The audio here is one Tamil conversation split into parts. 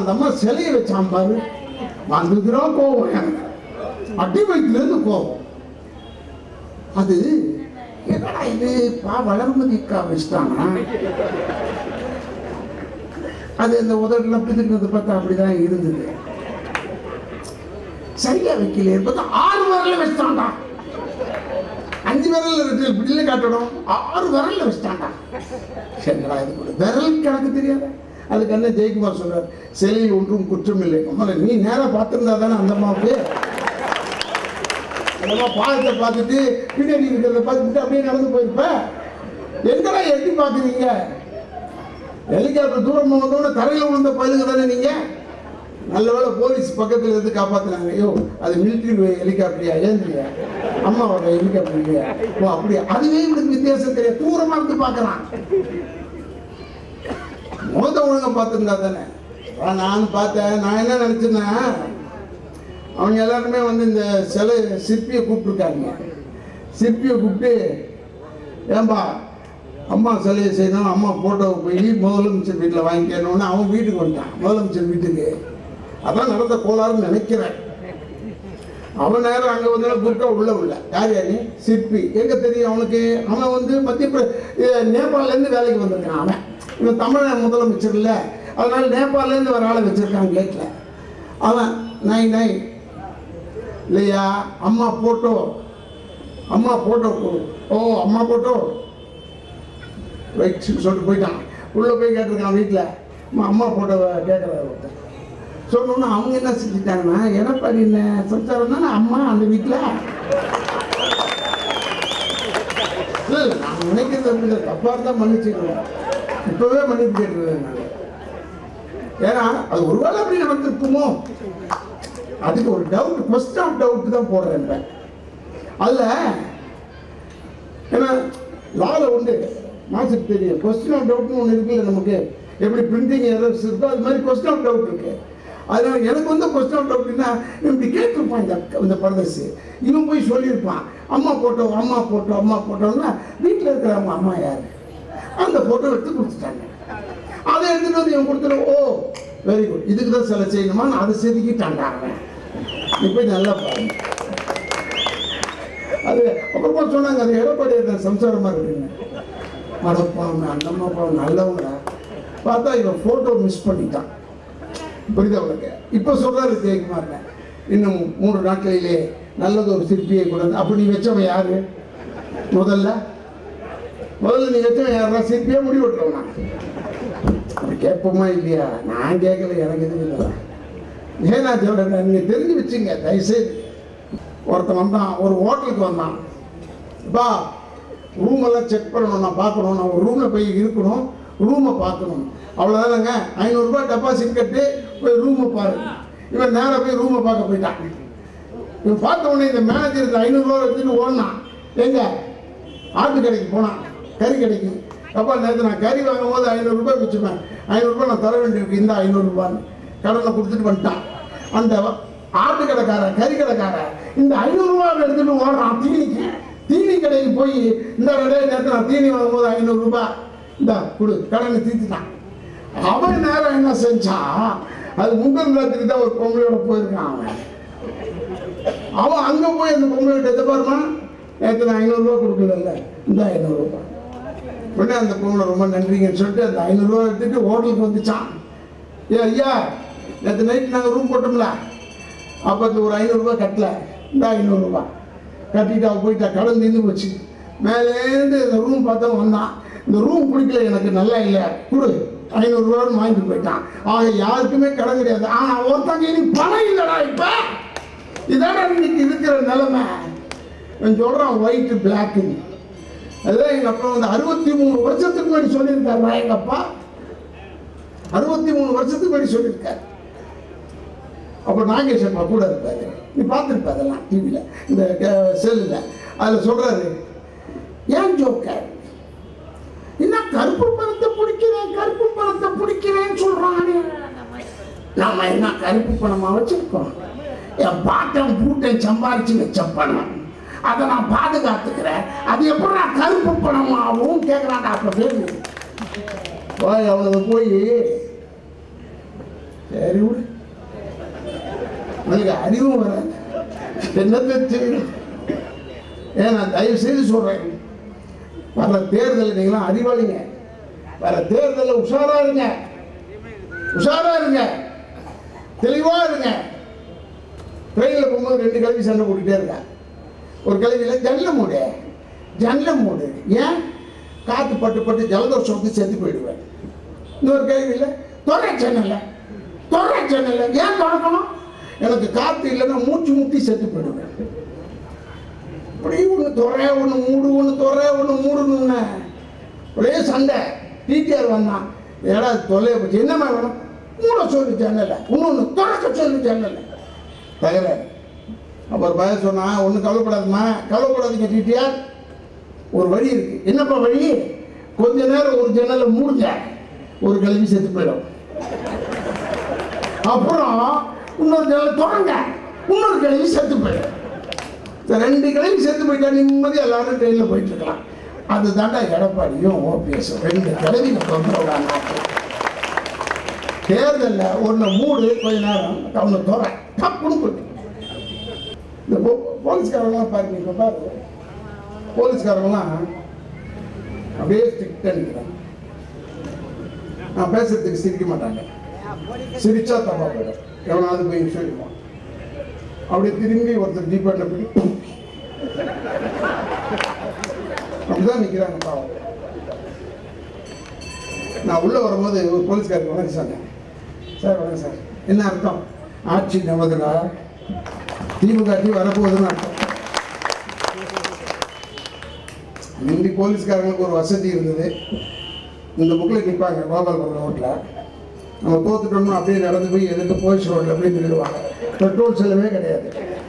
அந்த அம்மா சிலையை வச்சான் பாரு வந்துக்கிறோம் கோவம் எனக்கு அடி வயிற்றுலேருந்து கோவம் அது என்னடா இது பா வளர்மதிக்கா வச்சுட்டானா அது இந்த உதடுல பிதுக்கிறது பார்த்தா அப்படிதான் இருந்தது சரியா வைக்கல பார்த்தா ஆறு விரல்ல வச்சுட்டான்டா அஞ்சு விரல்ல இருக்கு இப்படில காட்டணும் ஆறு விரல்ல வச்சுட்டான்டா சரிடா இது கூட விரல் கணக்கு தெரியாத அதுக்கு என்ன ஜெயக்குமார் சொல்றார் சிலையில் ஒன்றும் குற்றம் இல்லை முதல்ல நீ நேரா பார்த்திருந்தா தானே அந்த அம்மாவுக்கு அந்த அம்மா பாதத்தை பார்த்துட்டு பின்னாடி இருக்கிறத பார்த்துட்டு அப்படியே நடந்து போயிருப்ப எங்கடா எட்டி பார்க்குறீங்க ஹெலிகாப்டர் தூரமாக வந்தோடனே தரையில் விழுந்த பயிலுங்க தானே நீங்க நல்ல வேளை போலீஸ் பக்கத்தில் இருந்து காப்பாத்துனாங்க ஐயோ அது மிலிட்ரி ஹெலிகாப்டரியா ஏந்திரியா அம்மாவோட ஹெலிகாப்டர் இல்லையா ஓ அப்படியா அதுவே இவனுக்கு வித்தியாசம் தெரியாது தூரமா இருந்து பார்க்கறான் முகத்தை ஒழுங்கா பார்த்துருந்தா தானே அதான் நான் பார்த்தேன் நான் என்ன நினைச்சேன்னா அவங்க எல்லாருமே வந்து இந்த சிலை சிற்பியை கூப்பிட்டுருக்காங்க சிற்பியை கூப்பிட்டு ஏன்பா அம்மா சிலையை செய்யணும் அம்மா ஃபோட்டோவை போய் முதலமைச்சர் வீட்டில் வாங்கிக்கணும்னு அவன் வீட்டுக்கு வந்துட்டான் முதலமைச்சர் வீட்டுக்கு அதான் நடந்த கோளாறுன்னு நினைக்கிறேன் அவன் நேரம் அங்கே வந்து குறுக்கா உள்ள உள்ள யார் யார் நீ சிற்பி எங்க தெரியும் அவனுக்கு அவன் வந்து மத்திய பிர இது நேபாளிலேருந்து வேலைக்கு வந்திருக்கான் அவன் இவன் தமிழ் முதலமைச்சர் இல்லை அதனால நேபாளிலேருந்து ஒரு ஆளை வச்சிருக்கான் கேட்டில் அவன் நை நை இல்லையா அம்மா போட்டோ அம்மா போட்டோ கொடு ஓ அம்மா போட்டோ ரைட் சொல்லிட்டு போயிட்டான் உள்ளே போய் கேட்டிருக்கான் வீட்டில் அம்மா அம்மா போட்டோவை கேட்குறாரு ஒருத்தர் சொன்னோன்னு அவங்க என்ன செஞ்சுட்டாங்கன்னா எடப்பாடி என்ன சம்சாரம் தானே அம்மா அந்த வீட்டில் இல்லை இல்லை நான் நினைக்கிறது அப்படி இல்லை தப்பாக இருந்தால் மன்னிச்சுக்கிறேன் இப்போவே மன்னிப்பு கேட்டுருவேன் நான் ஏன்னா அது ஒருவேளை அப்படி நடந்திருக்குமோ அதுக்கு ஒரு டவுட் கொஸ்டின் ஆஃப் டவுட் தான் போடுறேன் இப்ப. அதுல ஏன்னா லால உண்டு மாசுக்கு தெரியும் கொஸ்டின் ஆஃப் டவுட்னு ஒன்று இருக்குல்ல நமக்கு எப்படி பிரிண்டிங் எரர்ஸ் இருக்கோ அது மாதிரி கொஸ்டின் ஆஃப் டவுட் இருக்கு அதனால எனக்கு வந்து கொஸ்டின் ஆஃப் டவுட்னா இப்படி கேட்டிருப்பான் இந்த இந்த பரதேசி இவன் போய் சொல்லியிருப்பான் அம்மா போட்டோ அம்மா போட்டோ அம்மா போட்டோன்னா வீட்டில் இருக்கிறவங்க அம்மா யாரு அந்த போட்டோ எடுத்து கொடுத்துட்டாங்க அதை எடுத்துட்டு வந்து இவன் கொடுத்துட்டு ஓ வெரி குட் இதுக்கு தான் சில செய்யணுமா நான் அதை செதுக்கிட்டான்டா அவன் நீ போய் நல்லா பாருங்க அது அப்புறமா சொன்னாங்க அது எடப்பாடி சம்சாரமா இருக்குங்க மடப்பாவங்க அந்த அம்மா பாவம் நல்லவங்க பார்த்தா இவன் போட்டோ மிஸ் பண்ணிட்டான் புரியுதா உனக்கு இப்போ சொல்றாரு ஜெயக்குமார் இன்னும் மூன்று நாட்களிலே நல்லது ஒரு சிற்பியை கூட அப்ப நீ வச்சவன் யாரு முதல்ல முதல்ல நீ வச்சவன் யாரா சிற்பியா முடிவு விட்டுறவனா அப்படி கேட்போமா இல்லையா நான் கேட்கல எனக்கு எதுவும் இல்லை ஏன் நான் சொல்றேன் நீங்க தெரிஞ்சு வச்சுங்க தயவுசெய்து ஒருத்தன் வந்தான் ஒரு ஹோட்டலுக்கு வந்தான் பா ரூம் எல்லாம் செக் பண்ணணும் நான் பார்க்கணும் நான் ஒரு ரூமில் போய் இருக்கணும் ரூமை பார்க்கணும் அவ்வளோதானங்க ஐநூறுரூபா டெபாசிட் கட்டி போய் ரூமை பாரு இவன் நேராக போய் ரூமை பார்க்க போயிட்டான் இவன் பார்த்த உடனே இந்த மேனேஜர் இந்த ஐநூறுரூவா எடுத்துட்டு ஓடினான் எங்க ஆட்டு கடைக்கு போனான் கறி கடைக்கு அப்பா நேற்று நான் கறி வாங்கும் போது ஐநூறுரூபா வச்சுப்பேன் ஐநூறுரூபா நான் தர வேண்டியிருக்கு இந்த ஐநூறுரூபான்னு கடனை கொடுத்துட்டு வந்துட்டான் அந்த ஆட்டு கடைக்காரன் கறி கடைக்காரன் இந்த ஐநூறுரூவா எடுத்துட்டு ஓடுறான் தீனிக்கு தீனி கடைக்கு போய் இந்த கடையை நேற்று நான் தீனி வாங்கும்போது ஐநூறுரூபா இந்த கொடு கடனை தீர்த்துட்டான் அவன் நேரம் என்ன செஞ்சான் அது முந்தன் ராத்திரி தான் ஒரு பொம்பளையோட போயிருக்கான் அவன் அவன் அங்க போய் அந்த பொம்பளை எதை பாருமா நேற்று நான் ஐநூறுரூவா கொடுக்கல இந்த ஐநூறுரூவா உடனே அந்த பொம்பளை ரொம்ப நன்றிங்கன்னு சொல்லிட்டு அந்த ஐநூறுரூவா எடுத்துட்டு ஹோட்டலுக்கு வந்துச்சான் ஏ ஐயா நேற்று நைட்டு நாங்கள் ரூம் போட்டோம்ல அப்போ அந்த ஒரு ஐநூறுரூவா கட்டல இந்த ஐநூறுரூவா கட்டிட்டு அவன் போயிட்டா கடன் நின்று போச்சு மேலேருந்து இந்த ரூம் பார்த்தவன் வந்தான் இந்த ரூம் பிடிக்கல எனக்கு நல்லா இல்லை கொடு ஐநூறுரூவான்னு வாங்கிட்டு போயிட்டான் ஆக யாருக்குமே கடன் கிடையாது ஆனால் ஒருத்தங்க இனி பணம் இல்லைடா இப்போ இதாடா இன்னைக்கு இருக்கிற நிலைமை இவன் சொல்றான் ஒயிட் பிளாக்குன்னு அதுதான் எங்க அப்பா வந்து அறுபத்தி மூணு வருஷத்துக்கு முன்னாடி சொல்லியிருக்காரு எங்க அப்பா அறுபத்தி மூணு வருஷத்துக்கு முன்னாடி சொல்லியிருக்காரு அப்போ நாகேஷ் அப்பா கூட இருப்பாரு நீ பார்த்துருப்ப அதெல்லாம் டிவியில் இந்த செல்லில் அதில் சொல்றாரு ஏன் ஜோக்கர் என்ன கருப்பு பணத்தை பிடிக்கிறேன் கருப்பு பணத்தை பிடிக்கிறேன்னு சொல்றானே நம்ம என்ன கருப்பு பணமா வச்சிருக்கோம் என் பாட்டன் பூட்டன் சம்பாரிச்சு வச்ச பணம் அதை நான் பாதுகாத்துக்கிறேன் அது எப்படி நான் கருப்பு பணமாகவும் கேட்குறான் அப்ப பேரு போய் அவனுக்கு போய் சரி விடு உங்களுக்கு அறிவும் வராது என்னத்தை செய்யணும் ஏன் நான் தயவு செய்து சொல்றேன் வர தேர்தல் நீங்களாம் அறிவாளிங்க வர தேர்தலில் உஷாரா இருங்க உஷாரா இருங்க தெளிவா இருங்க ட்ரெயினில் போகும்போது ரெண்டு கிழவி சண்டை போட்டுட்டே இருக்கா ஒரு கிழவியில் ஜன்னல மூடு ஜன்னல மூடு ஏன் காற்று பட்டு பட்டு ஜலதோஷம் வந்து செத்து போயிடுவேன் இன்னொரு கேள்வியில் தொலை சென்னல தொலை சென்னல ஏன் திறக்கணும் எனக்கு காற்று இல்லைன்னா மூச்சு முட்டி செத்து போயிடுவேன் இப்படி ஒன்று துறை ஒன்று மூடு ஒன்று துறை ஒன்று மூடணும்னு ஒரே சண்டை டிடிஆர் வந்தான் ஏடா தொல்லையை போச்சு என்னம்மா வேணும் மூட சொல்லு ஜன்னலை இன்னொன்று திறக்க சொல்லு ஜன்னலை தகராறு அப்புறம் பய சொன்னா ஒன்றும் கவலைப்படாதும்மா கவலைப்படாதீங்க டிடிஆர் ஒரு வழி இருக்கு என்னப்பா வழி கொஞ்ச நேரம் ஒரு ஜன்னலை மூடுங்க ஒரு கிளம்பி செத்து போயிடும் அப்புறம் இன்னொரு ஜன்னலை திறங்க இன்னொரு கிளம்பி செத்து போயிடும் இந்த ரெண்டு கிளம்பி செத்து போயிட்டா நிம்மதி எல்லாரும் ட்ரெயினில் போயிட்டு இருக்கலாம் அது தாண்டா எடப்பாடியும் ஓபிஎஸ் ரெண்டு கிளவிங்க தொந்தரவு நாட்டு தேர்தலில் ஒன்று மூடு கொஞ்ச நேரம் அவனை துறை டப்புன்னு போயிட்டு இந்த போ- போலீஸ்காரங்களாம் பாருங்க இப்போ பாரு போலீஸ்காரங்களாம் அப்படியே ஸ்ட்ரிக்டாக நிற்கிறாங்க நான் பேசுறதுக்கு சிரிக்க மாட்டாங்க சிரிச்சா தப்பா போயிடும் எவனாவது போய் சொல்லிடுவான் அப்படியே திரும்பி ஒருத்தர் ஜீப்பாட்டில் போய் அப்படிதான் நிற்கிறாங்க பாவம் நான் உள்ள வரும்போது ஒரு போலீஸ்காரர் வணக்கம் சொன்னேன் சார் வணக்கம் சார் என்ன அர்த்தம் ஆட்சி நமதுடா திமுக ஆட்சி வரப்போகுதுன்னு அர்த்தம் முந்தி போலீஸ்காரங்களுக்கு ஒரு வசதி இருந்தது இந்த புக்கில் நிற்பாங்க கோபால்புரம் ரோட்டில் நம்ம தோத்துட்டோம்னா அப்படியே நடந்து போய் எதிர்த்து போலீஸ் ரோட்டில் அப்படியே நின்றுடுவாங்க பெட்ரோல் செலவே கிடையாது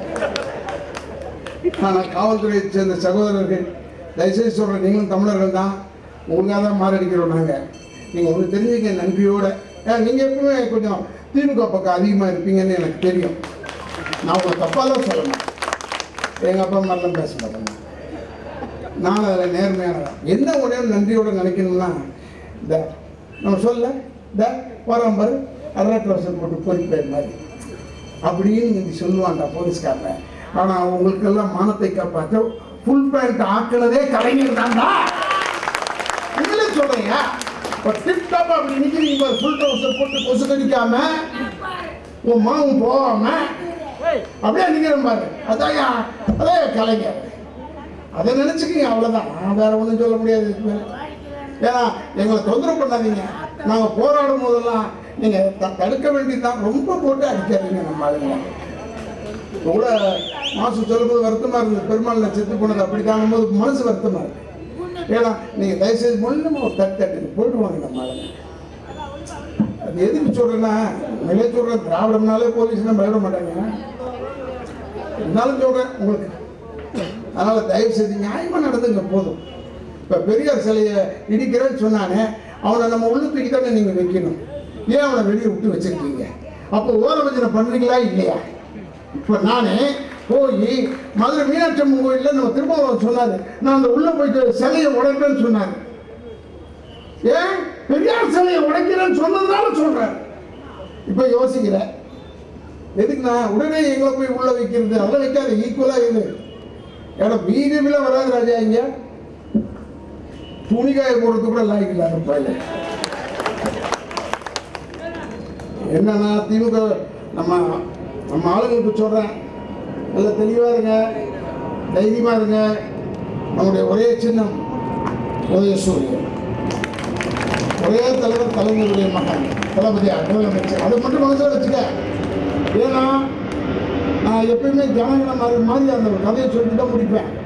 ஆனால் காவல்துறையை சேர்ந்த சகோதரர்கள் தயவுசெய்து சொல்கிறேன் நீங்களும் தமிழர்கள் தான் உங்களுக்காக தான் மாரடிக்கிறோம் நாங்கள் நீங்கள் ஒன்று தெரிஞ்சுக்க நன்றியோட ஏன் நீங்கள் எப்பவுமே கொஞ்சம் திமுக பக்கம் அதிகமாக இருப்பீங்கன்னு எனக்கு தெரியும் நான் உங்களை தப்பாக தான் சொல்லணும் எங்கள் அப்பா மாதிரிலாம் பேச மாட்டேங்க நான் அதில் நேர்மையானவன் என்ன ஒரே ஒரு நன்றியோட நினைக்கணும்னா இந்த நம்ம சொல்ல இந்த பரம்பர் அரைட்டு வருஷம் போட்டு பொறிப்பேர் மாதிரி அப்படின்னு நீங்கள் சொல்லுவான்டா போலீஸ்காரன் ஆனால் உங்களுக்கெல்லாம் மானத்தை காப்பாற்ற ஃபுல் பேண்ட் ஆக்குனதே கலைஞர் தான்டா உங்களே சொல்றீங்க இப்போ டிப் டாப் அப்படி நிற்கிறீங்க ஃபுல் ட்ரௌசர் போட்டு கொசு கடிக்காம உன் மாவும் போகாம அப்படியே நிற்கிறேன் பாரு அதான் அதான் கலைஞர் அதை நினச்சிக்கிங்க அவ்வளோதான் நான் வேற ஒன்றும் சொல்ல முடியாது இதுக்கு மேல. ஏன்னா எங்களை தொந்தரவு பண்ணாதீங்க நாங்கள் போராடும் போதெல்லாம் நீங்கள் த தடுக்க வேண்டியதுதான் ரொம்ப போட்டு அடிக்காதீங்க நம்ம ஆளுங்க இப்போ கூட மாசு சொல்லும்போது வருத்தமாக இருந்தது பெருமாள் நான் செத்து போனது அப்படி காணும்போது மனசு வருத்தமாக இருக்கு ஏன்னா நீங்கள் தயவுசெய்து முன்னமா ஒரு தட்டு தட்டு போயிடுவாங்க நம்ம ஆளுங்க அது எதுக்கு சொல்கிறேன்னா நிலை சொல்கிறேன் திராவிடம்னாலே போலீஸ்லாம் பயப்பட மாட்டாங்க இருந்தாலும் சொல்கிறேன் உங்களுக்கு அதனால் தயவு செய்து நியாயமாக நடந்துங்க போதும் இப்போ பெரியார் சிலையை இடிக்கிறேன்னு சொன்னானே அவனை நம்ம உள்ள தூக்கி தானே நீங்கள் வைக்கணும் ஏன் அவனை வெளியே விட்டு வச்சிருக்கீங்க அப்போ ஓரவஞ்சனை பண்ணுறீங்களா இல்லையா இப்போ நானே போய் மதுரை மீனாட்சி அம்மன் கோயிலில் நம்ம திருமாவளவன் சொன்னார் நான் அந்த உள்ளே போயிட்டு சிலையை உடைப்பேன்னு சொன்னார் ஏன் பெரியார் சிலையை உடைக்கிறேன்னு சொன்னதுனால சொல்கிறேன் இப்போ யோசிக்கிறேன் எதுக்குண்ணா உடனே எங்களை போய் உள்ள வைக்கிறது அதெல்லாம் வைக்காது ஈக்குவலாக இது ஏன்னா பிஜேபியில் வராது ராஜா இங்க துணிக்காய போடுறது கூட லாய்க்கு இல்லாத பையல என்னன்னா திமுக நம்ம நம்ம ஆளுங்களுக்கு சொல்கிறேன் நல்ல தெளிவாக இருங்க தைரியமாக இருங்க நம்முடைய ஒரே சின்னம் உதயசூரியன் ஒரே தலைவர் தலைவருடைய மகன் தளபதி முதலமைச்சர் அதை மட்டும் மனசில் வச்சுக்க ஏன்னா நான் எப்பயுமே ஜனகன மாதிரி மாதிரி அந்த கதையை சொல்லிட்டு தான் முடிப்பேன்